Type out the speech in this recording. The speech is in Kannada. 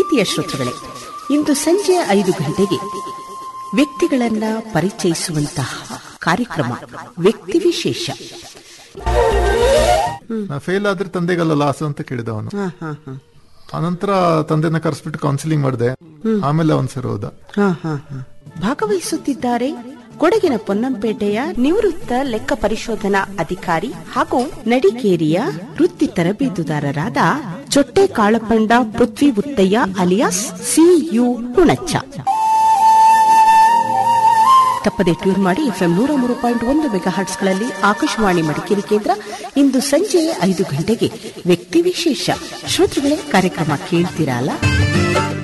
ಪ್ರೀತಿಯ ಶ್ರೋತೃಗಳೇ ಇಂದು ಸಂಜೆ ಐದು ಗಂಟೆಗೆ ವ್ಯಕ್ತಿಗಳನ್ನ ಪರಿಚಯಿಸುವಂತಹ ಕಾರ್ಯಕ್ರಮ ವ್ಯಕ್ತಿ ವಿಶೇಷ ನಾ ಫೇಲ್ ಆದ್ರೆ ತಂದೆಗಲ್ಲ ಲಾಸ್ ಅಂತ ಕೇಳಿದ ಅವನು ಹ, ಹ, ಹ. ಆನಂತರ ತಂದೆನ ಕರೆಸ್ಬಿಟ್ಟು ಕೌನ್ಸಿಲಿಂಗ್ ಮಾಡಿದೆ ಆಮೇಲೆ ಅವನ್ ಸರ್ ಹೋದ ಹ, ಹ, ಹ. ಭಾಗವಹಿಸುತ್ತಿದ್ದಾರೆ ಕೊಡಗಿನ ಪೊನ್ನಂಪೇಟೆಯ ನಿವೃತ್ತ ಲೆಕ್ಕ ಪರಿಶೋಧನಾ ಅಧಿಕಾರಿ ಹಾಗೂ ನಡಿಕೇರಿಯ ವೃತ್ತಿ ತರಬೇತುದಾರರಾದ ಚೊಟ್ಟೆ ಕಾಳಪಂಡ ಪೃಥ್ವಿ ಉತ್ತಯ್ಯ ಅಲಿಯಾಸ್ ಸಿಯು ಹುಣಚ್ಚ ತಪ್ಪದೆ ಟ್ಯೂನ್ ಮಾಡಿ ಎಫ್ಎಂ ನೂರ ಮೂರು ಪಾಯಿಂಟ್ ಒಂದು ಮೆಗಾ ಹರ್ಟ್ಸ್ಗಳಲ್ಲಿ ಆಕಾಶವಾಣಿ ಮಡಿಕೇರಿ ಕೇಂದ್ರ ಇಂದು ಸಂಜೆ ಐದು ಗಂಟೆಗೆ ವ್ಯಕ್ತಿ ವಿಶೇಷ ಶ್ರೋತೃಗಳೇ ಕಾರ್ಯಕ್ರಮ ಕೇಳ್ತೀರಲ್ಲ